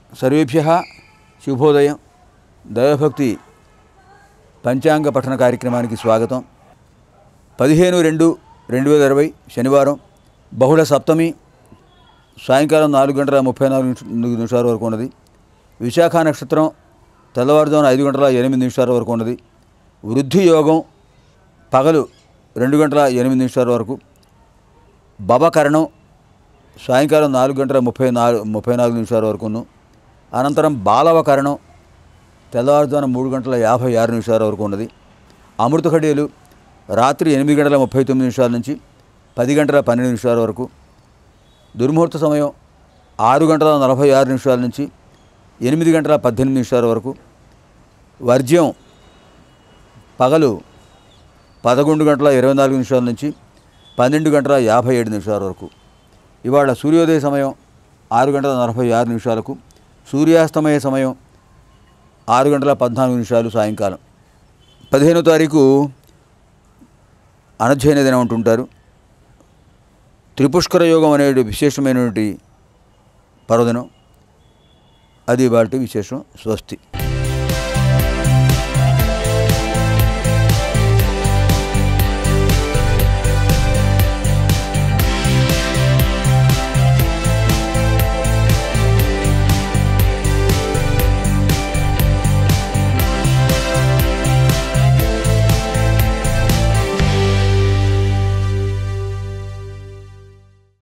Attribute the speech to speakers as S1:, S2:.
S1: సర్వేభ్య శుభోదయం దైవభక్తి పంచాంగ పఠన కార్యక్రమానికి స్వాగతం పదిహేను రెండు రెండు వేల ఇరవై శనివారం బహుళ సప్తమి సాయంకాలం నాలుగు గంటల ముప్పై నాలుగు నిమిష- నిమిషాల వరకు ఉన్నది విశాఖ నక్షత్రం తెల్లవారుజామున ఐదు గంటల ఎనిమిది నిమిషాల వరకు ఉన్నది వృద్ధి యోగం పగలు రెండు గంటల ఎనిమిది నిమిషాల వరకు బబకరణం సాయంకాలం నాలుగు గంటల ముప్పై నాలుగు ముప్పై నాలుగు నిమిషాల వరకును అనంతరం బాలవకరణం తెల్లవారుజామున మూడు గంటల యాభై ఆరు నిమిషాల వరకు ఉన్నది అమృత ఘడియలు రాత్రి ఎనిమిది గంటల ముప్పై తొమ్మిది నిమిషాల నుంచి పది గంటల పన్నెండు నిమిషాల వరకు దుర్ముహూర్త సమయం ఆరు గంటల నలభై ఆరు నిమిషాల నుంచి ఎనిమిది గంటల పద్దెనిమిది నిమిషాల వరకు వర్జ్యం పగలు పదకొండు గంటల ఇరవై నాలుగు నిమిషాల నుంచి పన్నెండు గంటల యాభై ఏడు నిమిషాల వరకు ఇవాళ సూర్యోదయ సమయం ఆరు గంటల నలభై ఆరు నిమిషాలకు సూర్యాస్తమయ సమయం ఆరు గంటల పద్నాలుగు నిమిషాలు సాయంకాలం పదిహేనో తారీఖు అనధ్యయన దినం అంటుంటారు త్రిపుష్కర యోగం అనే విశేషమైనటువంటి పర్వదినం అది వాటి విశేషం స్వస్తి